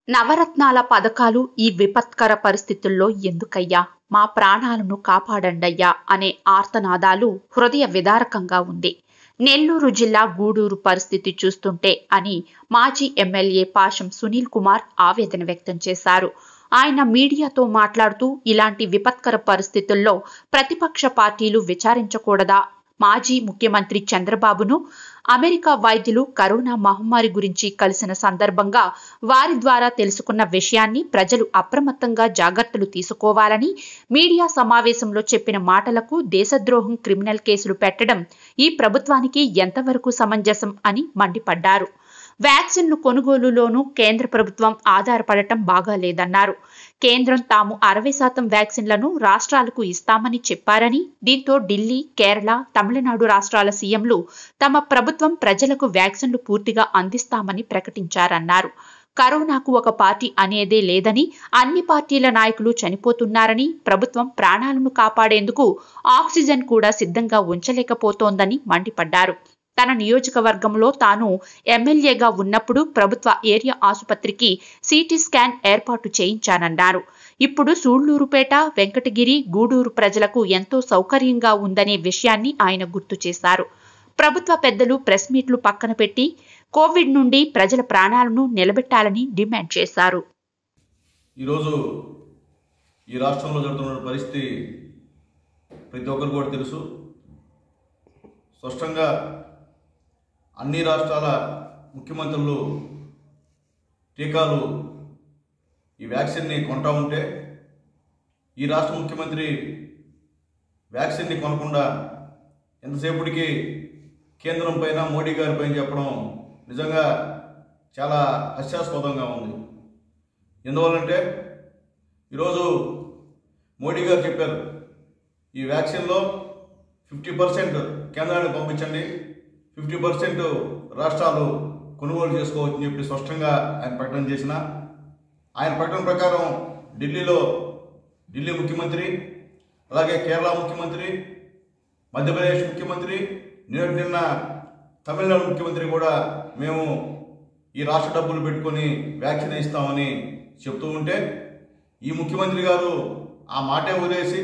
నవరత్నాల పథకాలు ఈ విపత్కర పరిస్థితుల్లో ఎందుకయ్యా మా ప్రాణాలను కాపాడండయ్యా అనే ఆర్తనాదాలు హృదయ విదారకంగా ఉంది నెల్లూరు జిల్లా గూడూరు పరిస్థితి చూస్తుంటే అని మాజీ ఎమ్మెల్యే పాషం సునీల్ కుమార్ ఆవేదన వ్యక్తం చేశారు ఆయన మీడియాతో మాట్లాడుతూ ఇలాంటి విపత్కర పరిస్థితుల్లో ప్రతిపక్ష పార్టీలు విచారించకూడదా మాజీ ముఖ్యమంత్రి చంద్రబాబును అమెరికా వైద్యులు కరోనా మహమ్మారి గురించి కలిసిన సందర్భంగా వారి ద్వారా తెలుసుకున్న విషయాన్ని ప్రజలు అప్రమత్తంగా జాగ్రత్తలు తీసుకోవాలని మీడియా సమావేశంలో చెప్పిన మాటలకు దేశద్రోహం క్రిమినల్ కేసులు పెట్టడం ఈ ప్రభుత్వానికి ఎంతవరకు సమంజసం అని మండిపడ్డారు వ్యాక్సిన్లు కొనుగోలులోనూ కేంద్ర ప్రభుత్వం ఆధారపడటం బాగాలేదన్నారు కేంద్రం తాము అరవై శాతం వ్యాక్సిన్లను రాష్ట్రాలకు ఇస్తామని చెప్పారని దీంతో ఢిల్లీ కేరళ తమిళనాడు రాష్ట్రాల సీఎంలు తమ ప్రభుత్వం ప్రజలకు వ్యాక్సిన్లు పూర్తిగా అందిస్తామని ప్రకటించారన్నారు కరోనాకు ఒక పార్టీ అనేదే లేదని అన్ని పార్టీల నాయకులు చనిపోతున్నారని ప్రభుత్వం ప్రాణాలను కాపాడేందుకు ఆక్సిజన్ కూడా సిద్ధంగా ఉంచలేకపోతోందని మండిపడ్డారు తన నియోజకవర్గంలో తాను ఎమ్మెల్యేగా ఉన్నప్పుడు ప్రభుత్వ ఏరియా ఆసుపత్రికి సిటీ స్కాన్ ఏర్పాటు చేయించానన్నారు ఇప్పుడు సూళ్లూరుపేట వెంకటగిరి గూడూరు ప్రజలకు ఎంతో సౌకర్యంగా ఉందనే విషయాన్ని ఆయన గుర్తు చేశారు ప్రభుత్వ పెద్దలు ప్రెస్ మీట్లు పక్కన పెట్టి కోవిడ్ నుండి ప్రజల ప్రాణాలను నిలబెట్టాలని డిమాండ్ చేశారు ఈరోజు ఈ రాష్ట్రంలో జరుగుతున్న పరిస్థితి ప్రతి ఒక్కరు కూడా తెలుసు స్పష్టంగా అన్ని రాష్ట్రాల ముఖ్యమంత్రులు టీకాలు ఈ వ్యాక్సిన్ని కొంటా ఉంటే ఈ రాష్ట్ర ముఖ్యమంత్రి వ్యాక్సిన్ని కొనకుండా ఎంతసేపటికి కేంద్రం పైన మోడీ గారి పైన చెప్పడం నిజంగా చాలా హాస్యాస్పదంగా ఉంది ఎందువల్లంటే ఈరోజు మోడీ గారు చెప్పారు ఈ వ్యాక్సిన్లో ఫిఫ్టీ పర్సెంట్ కేంద్రానికి పంపించండి ఫిఫ్టీ పర్సెంట్ రాష్ట్రాలు కొనుగోలు చేసుకోవచ్చని చెప్పి స్పష్టంగా ఆయన ప్రకటన చేసిన ఆయన ప్రకటన ప్రకారం ఢిల్లీలో ఢిల్లీ ముఖ్యమంత్రి అలాగే కేరళ ముఖ్యమంత్రి మధ్యప్రదేశ్ ముఖ్యమంత్రి నిన్న నిన్న తమిళనాడు ముఖ్యమంత్రి కూడా మేము ఈ రాష్ట్ర డబ్బులు పెట్టుకొని వ్యాక్సిన్ ఇస్తామని చెప్తూ ఉంటే ఈ ముఖ్యమంత్రి గారు ఆ మాటే వదిలేసి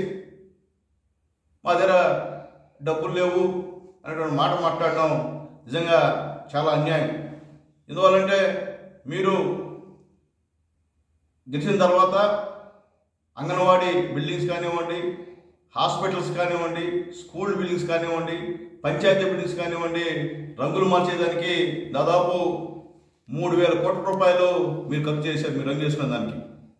మా దగ్గర డబ్బులు లేవు అనేటువంటి మాట మాట్లాడడం నిజంగా చాలా అన్యాయం ఎందువల్లంటే మీరు గెలిచిన తర్వాత అంగన్వాడీ బిల్డింగ్స్ కానివ్వండి హాస్పిటల్స్ కానివ్వండి స్కూల్ బిల్డింగ్స్ కానివ్వండి పంచాయతీ బిల్డింగ్స్ కానివ్వండి రంగులు మార్చేదానికి దాదాపు మూడు వేల కోట్ల రూపాయలు మీరు ఖర్చు చేశారు మీరు రంగు చేసుకున్న దానికి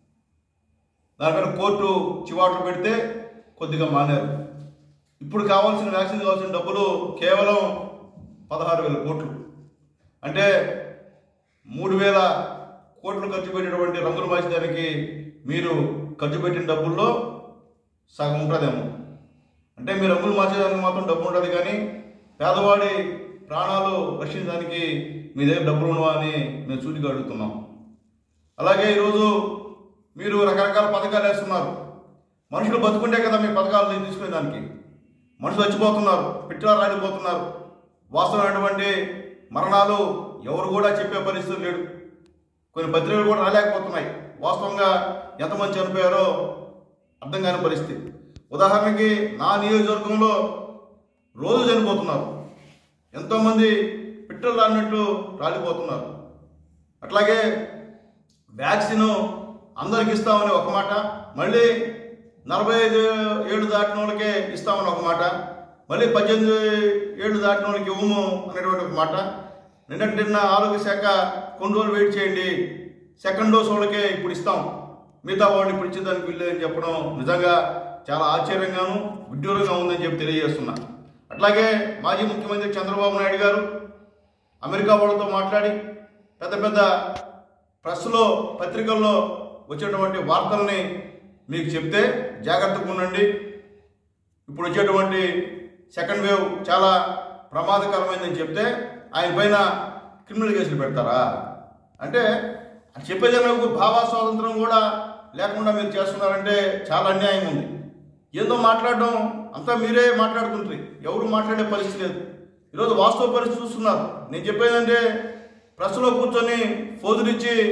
దానిపైన కోర్టు చివాట్లు పెడితే కొద్దిగా మానారు ఇప్పుడు కావాల్సిన వ్యాక్సిన్ కావాల్సిన డబ్బులు కేవలం పదహారు వేల కోట్లు అంటే మూడు వేల కోట్లు ఖర్చు పెట్టినటువంటి రంగులు మార్చడానికి మీరు ఖర్చు పెట్టిన డబ్బుల్లో సగం ఉంటుందేమో అంటే మీ రంగులు మార్చేదానికి మాత్రం డబ్బు ఉంటుంది కానీ పేదవాడి ప్రాణాలు రక్షించడానికి మీ దగ్గర డబ్బులు ఉండవా అని మేము సూటిగా అడుగుతున్నాం అలాగే ఈరోజు మీరు రకరకాల పథకాలు వేస్తున్నారు మనుషులు బతుకుంటే కదా మీ పథకాలు తీసుకునే దానికి మనుషులు చచ్చిపోతున్నారు పిట్టలా రాలిపోతున్నారు వాస్తవమైనటువంటి మరణాలు ఎవరు కూడా చెప్పే పరిస్థితి లేడు కొన్ని పత్రికలు కూడా రాలేకపోతున్నాయి వాస్తవంగా ఎంతమంది చనిపోయారో అర్థం కాని పరిస్థితి ఉదాహరణకి నా నియోజకవర్గంలో రోజు చనిపోతున్నారు ఎంతోమంది పిట్టలు రాలినట్టు రాలిపోతున్నారు అట్లాగే వ్యాక్సిన్ అందరికి ఇస్తామని ఒక మాట మళ్ళీ నలభై ఐదు ఏళ్ళు దాటిన వాళ్ళకే ఇస్తామని ఒక మాట మళ్ళీ పద్దెనిమిది ఏళ్ళు దాటిన వాళ్ళకి ఇవ్వము అనేటువంటి ఒక మాట నిన్నటి నిన్న ఆరోగ్య శాఖ కొన్ని రోజులు వెయిట్ చేయండి సెకండ్ డోస్ వాళ్ళకే ఇప్పుడు ఇస్తాం మిగతా వాళ్ళని ఇప్పుడు ఇచ్చేదానికి వీల్లేదని చెప్పడం నిజంగా చాలా ఆశ్చర్యంగాను విడ్డూరంగా ఉందని చెప్పి తెలియజేస్తున్నా అట్లాగే మాజీ ముఖ్యమంత్రి చంద్రబాబు నాయుడు గారు అమెరికా వాళ్ళతో మాట్లాడి పెద్ద పెద్ద ప్రెస్లో పత్రికల్లో వచ్చేటువంటి వార్తల్ని మీకు చెప్తే జాగ్రత్తగా ఉండండి ఇప్పుడు వచ్చేటువంటి సెకండ్ వేవ్ చాలా ప్రమాదకరమైందని చెప్తే ఆయన పైన క్రిమినల్ కేసులు పెడతారా అంటే చెప్పేదానికి భావా స్వాతంత్రం కూడా లేకుండా మీరు చేస్తున్నారంటే చాలా అన్యాయం ఉంది ఏందో మాట్లాడడం అంతా మీరే మాట్లాడుతుంటారు ఎవరు మాట్లాడే పరిస్థితి లేదు ఈరోజు వాస్తవ పరిస్థితి చూస్తున్నారు నేను చెప్పేదంటే ప్రెస్లో కూర్చొని ఫోజులిచ్చి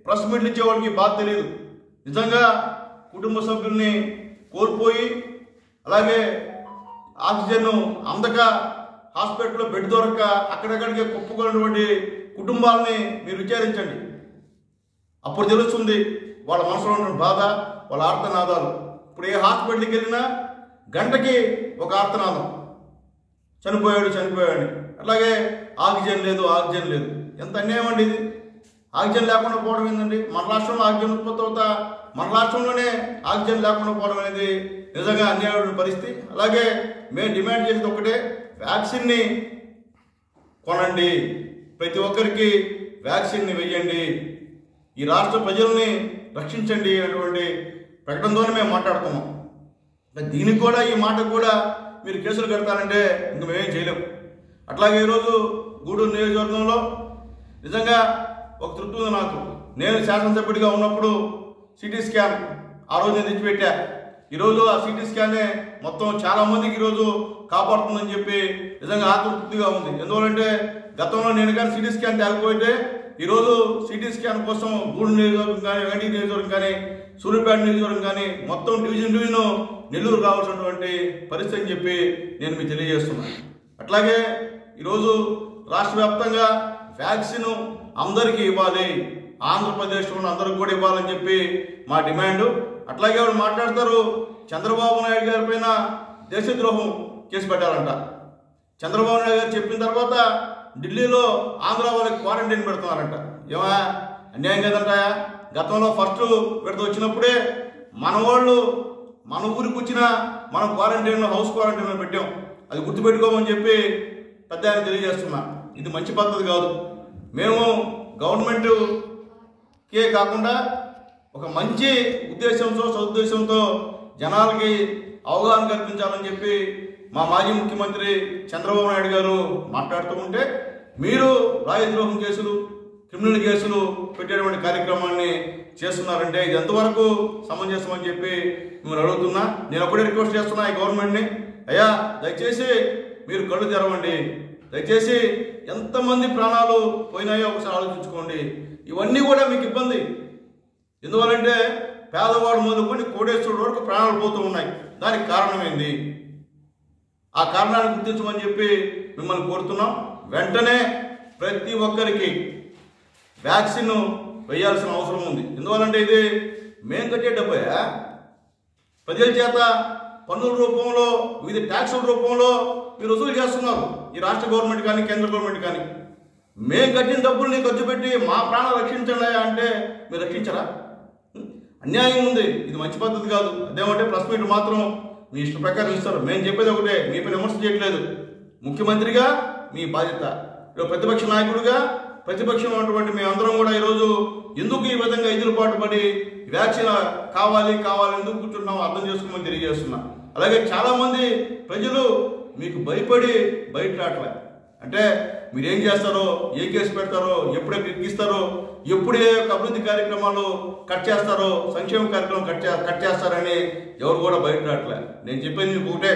ప్రెస్ మీట్లు ఇచ్చే వాళ్ళకి బాధ తెలియదు నిజంగా కుటుంబ సభ్యుల్ని కోల్పోయి అలాగే ఆక్సిజన్ అందక హాస్పిటల్లో బెడ్ దొరక్క అక్కడక్కడికే కుప్పుకున్నటువంటి కుటుంబాలని మీరు విచారించండి అప్పుడు తెలుస్తుంది వాళ్ళ మనసులో ఉన్న బాధ వాళ్ళ ఆర్తనాదాలు ఇప్పుడు ఏ హాస్పిటల్కి వెళ్ళినా గంటకి ఒక ఆర్తనాదం చనిపోయాడు చనిపోయాడు అట్లాగే ఆక్సిజన్ లేదు ఆక్సిజన్ లేదు ఎంత అన్యాయం అండి ఇది ఆక్సిజన్ లేకుండా పోవడం ఏంటండి మన రాష్ట్రంలో ఆక్సిజన్ ఉత్పత్తి అవుతా మన రాష్ట్రంలోనే ఆక్సిజన్ లేకుండా పోవడం అనేది నిజంగా అన్యాయమైన పరిస్థితి అలాగే మేము డిమాండ్ చేసేది ఒకటే వ్యాక్సిన్ని కొనండి ప్రతి ఒక్కరికి వ్యాక్సిన్ని వెయ్యండి ఈ రాష్ట్ర ప్రజల్ని రక్షించండి అనేటువంటి ప్రకటనతోనే మేము మాట్లాడుతున్నాం మరి దీనికి కూడా ఈ మాటకు కూడా మీరు కేసులు కడతారంటే ఇంక మేమేం చేయలేము అట్లాగే ఈరోజు గూడూరు నియోజకవర్గంలో నిజంగా ఒక తృప్తి ఉంది నాకు నేను శాసనసభ్యుడిగా ఉన్నప్పుడు సిటీ స్కాన్ ఆ రోజు నేను తెచ్చిపెట్టా ఈరోజు ఆ సిటీ స్కానే మొత్తం చాలా మందికి ఈరోజు కాపాడుతుందని చెప్పి నిజంగా ఆతృప్తిగా ఉంది ఎందువల్లంటే గతంలో నేను కానీ సిటీ స్కాన్ తేకపోతే ఈరోజు సిటీ స్కాన్ కోసం గూడూరు నియోజకవర్గం కానీ వెండి నియోజకవర్గం కానీ సూర్యాపేట నియోజకవర్గం కానీ మొత్తం డివిజన్ డివిజన్ నెల్లూరు రావాల్సినటువంటి పరిస్థితి అని చెప్పి నేను మీకు తెలియజేస్తున్నాను అట్లాగే ఈరోజు రాష్ట్ర వ్యాప్తంగా వ్యాక్సిన్ అందరికీ ఇవ్వాలి ఆంధ్రప్రదేశ్లో ఉన్న అందరికి కూడా ఇవ్వాలని చెప్పి మా డిమాండ్ అట్లాగే వాళ్ళు మాట్లాడతారు చంద్రబాబు నాయుడు గారి పైన దేశద్రోహం కేసు పెట్టాలంట చంద్రబాబు నాయుడు గారు చెప్పిన తర్వాత ఢిల్లీలో ఆంధ్ర వాళ్ళకి క్వారంటైన్ పెడుతున్నారంట ఏమా అన్యాయం కదంట గతంలో ఫస్ట్ విడత వచ్చినప్పుడే మన వాళ్ళు మన ఊరికి వచ్చిన మనం క్వారంటైన్లో హౌస్ క్వారంటైన్లో పెట్టాం అది గుర్తుపెట్టుకోమని చెప్పి పెద్ద ఆయన తెలియజేస్తున్నా ఇది మంచి పద్ధతి కాదు మేము గవర్నమెంట్కే కాకుండా ఒక మంచి ఉద్దేశంతో సదుద్దేశంతో జనాలకి అవగాహన కల్పించాలని చెప్పి మా మాజీ ముఖ్యమంత్రి చంద్రబాబు నాయుడు గారు మాట్లాడుతూ ఉంటే మీరు రాజద్రోహం కేసులు క్రిమినల్ కేసులు పెట్టేటువంటి కార్యక్రమాన్ని చేస్తున్నారంటే ఇది ఎంతవరకు సమంజసం అని చెప్పి మిమ్మల్ని అడుగుతున్నా నేను ఒకటే రిక్వెస్ట్ చేస్తున్నా ఈ గవర్నమెంట్ని అయ్యా దయచేసి మీరు కళ్ళు తెరవండి దయచేసి ఎంతమంది ప్రాణాలు పోయినాయో ఒకసారి ఆలోచించుకోండి ఇవన్నీ కూడా మీకు ఇబ్బంది ఎందువల్లంటే పేదవాడు మొదలుకొని కోటేశ్వరుడు వరకు ప్రాణాలు పోతూ ఉన్నాయి దానికి కారణం ఏంది ఆ కారణాన్ని గుర్తించమని చెప్పి మిమ్మల్ని కోరుతున్నాం వెంటనే ప్రతి ఒక్కరికి వ్యాక్సిన్ వేయాల్సిన అవసరం ఉంది ఎందువల్లంటే ఇది మేం కట్టే డబ్బయా ప్రజల చేత పన్నుల రూపంలో వివిధ ట్యాక్సుల రూపంలో మీరు వసూలు చేస్తున్నారు ఈ రాష్ట్ర గవర్నమెంట్ కానీ కేంద్ర గవర్నమెంట్ కానీ మేం కట్టిన డబ్బుల్ని ఖర్చు పెట్టి మా ప్రాణాలు రక్షించండి అంటే మీరు రక్షించరా అన్యాయం ఉంది ఇది మంచి పద్ధతి కాదు అదేమంటే ప్రెస్ మీట్ మాత్రం మీ ఇష్ట ప్రకారం ఇస్తారు మేము చెప్పేది ఒకటే మీపై విమర్శ చేయట్లేదు ముఖ్యమంత్రిగా మీ బాధ్యత ఇక ప్రతిపక్ష నాయకుడిగా ప్రతిపక్షం ఉన్నటువంటి మేమందరం కూడా ఈరోజు ఎందుకు ఈ విధంగా ఎదురుపాటు పడి వ్యాక్సిన్ కావాలి కావాలి ఎందుకు కూర్చుంటున్నాం అర్థం చేసుకోమని తెలియజేస్తున్నా అలాగే చాలా మంది ప్రజలు మీకు భయపడి బయట రావట్లే అంటే మీరు ఏం చేస్తారో ఏ కేసు పెడతారో ఎప్పుడే ఎక్కిస్తారో ఎప్పుడు ఏ యొక్క అభివృద్ధి కార్యక్రమాలు కట్ చేస్తారో సంక్షేమ కార్యక్రమం కట్ చే కట్ చేస్తారని ఎవరు కూడా బయట రావట్లే నేను చెప్పేది మీకు ఒకటే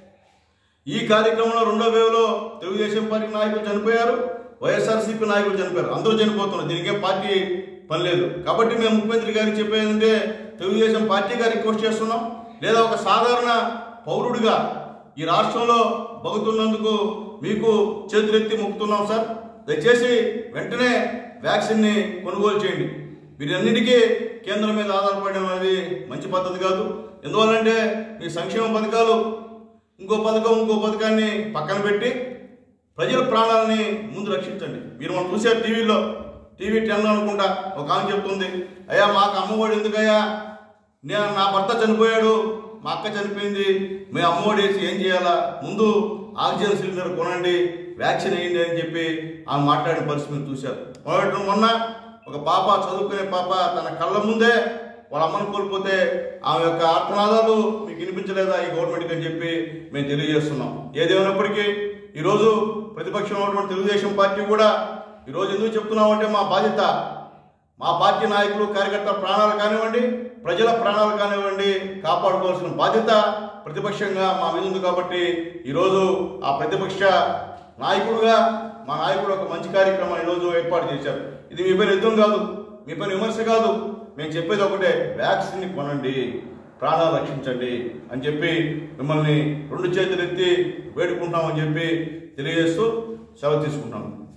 ఈ కార్యక్రమంలో రెండో వేవ్లో తెలుగుదేశం పార్టీ నాయకులు చనిపోయారు వైఎస్ఆర్సీపీ నాయకులు చనిపోయారు అందరూ చనిపోతున్నారు దీనికే పార్టీ పని లేదు కాబట్టి మేము ముఖ్యమంత్రి గారికి చెప్పేది ఏంటంటే తెలుగుదేశం పార్టీగా రిక్వెస్ట్ చేస్తున్నాం లేదా ఒక సాధారణ పౌరుడిగా ఈ రాష్ట్రంలో బగుతున్నందుకు మీకు చేతులెత్తి మొక్కుతున్నాం సార్ దయచేసి వెంటనే వ్యాక్సిన్ని కొనుగోలు చేయండి వీరన్నిటికీ కేంద్రం మీద ఆధారపడడం అనేది మంచి పద్ధతి కాదు ఎందువల్లంటే మీ సంక్షేమ పథకాలు ఇంకో పథకం ఇంకో పథకాన్ని పక్కన పెట్టి ప్రజల ప్రాణాలని ముందు రక్షించండి మీరు మనం చూసారు టీవీలో టీవీ టెన్ అనుకుంటా ఒక ఆమె చెప్తుంది అయ్యా మాకు అమ్మఒడి ఎందుకయ్యా నేను నా భర్త చనిపోయాడు మా అక్క చనిపోయింది మేము అమ్మఒడి వేసి ఏం చేయాలా ముందు ఆక్సిజన్ సిలిండర్ కొనండి వ్యాక్సిన్ వేయండి అని చెప్పి ఆమె మాట్లాడిన పరిస్థితి మీరు చూశారు మొదటి మొన్న ఒక పాప చదువుకునే పాప తన కళ్ళ ముందే వాళ్ళ అమ్మని కోల్పోతే ఆమె యొక్క ఆత్మనాదాలు మీకు వినిపించలేదా ఈ గవర్నమెంట్కి అని చెప్పి మేము తెలియజేస్తున్నాం ఏదేమైనప్పటికీ ఈరోజు ప్రతిపక్షం ఉన్నటువంటి తెలుగుదేశం పార్టీ కూడా ఈరోజు ఎందుకు చెప్తున్నామంటే మా బాధ్యత మా పార్టీ నాయకులు కార్యకర్తల ప్రాణాలు కానివ్వండి ప్రజల ప్రాణాలు కానివ్వండి కాపాడుకోవాల్సిన బాధ్యత ప్రతిపక్షంగా మా మీద ఉంది కాబట్టి ఈరోజు ఆ ప్రతిపక్ష నాయకుడుగా మా నాయకుడు ఒక మంచి కార్యక్రమం ఈరోజు ఏర్పాటు చేశారు ఇది మీ పేరు యుద్ధం కాదు మీ పని విమర్శ కాదు మేము చెప్పేది ఒకటే వ్యాక్సిన్ని కొనండి ప్రాణాలు రక్షించండి అని చెప్పి మిమ్మల్ని రెండు చేతులు ఎత్తి వేడుకుంటామని చెప్పి తెలియజేస్తూ సెలవు తీసుకుంటాను